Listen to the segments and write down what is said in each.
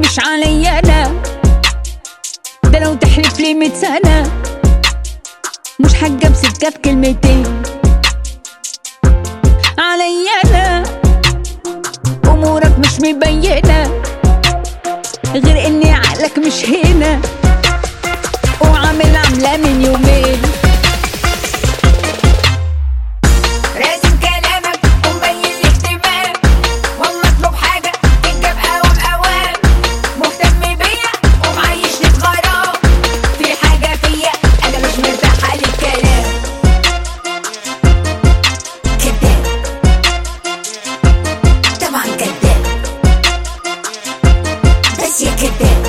مش عليا انا ده لو تحلف لي مية سنة مش حاجة بسكة في كلمتين عليا انا امورك مش مبينة غير اني عقلك مش هنا وعامل عاملة من يومين راسم كلامك ومبين الاهتمام والله اطلب حاجة تتجاب اوام اوام مهتم بيا ومعيشني في غرام في حاجة فيا انا مش مرتاحة للكلام كداب طبعا كداب بس يا كداب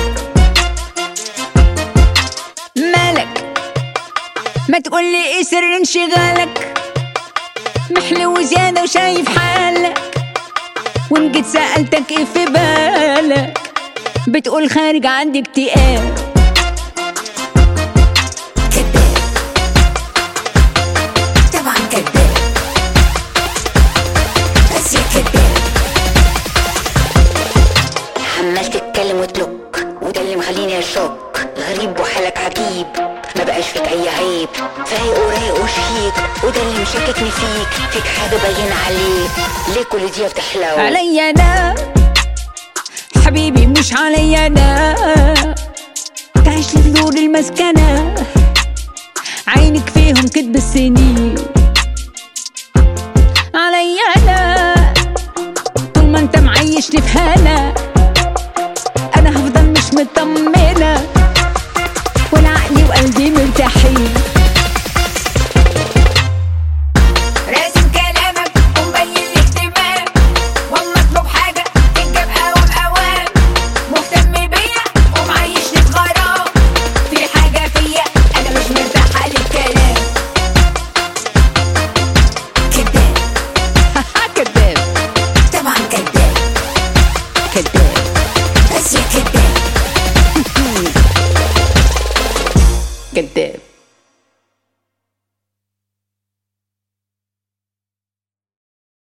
مالك ما تقولي ايه سر انشغالك محلو زيادة وشايف حالك وان جيت سألتك ايه في بالك بتقول خارج عندي اكتئاب كداب طبعا كداب بس يا كداب عمال تتكلم وتلوك وده اللي مخليني اشك غريب وحالك عجيب ما بقاش فيك اي عيب فايق ورايق وشيك وده اللي مشككني فيك فيك حاجه باين عليك ليه كل دي بتحلو عليا انا حبيبي مش عليا انا تعيش لي في دور المسكنة عينك فيهم كدب السنين عليا انا طول ما انت معيشني في هنا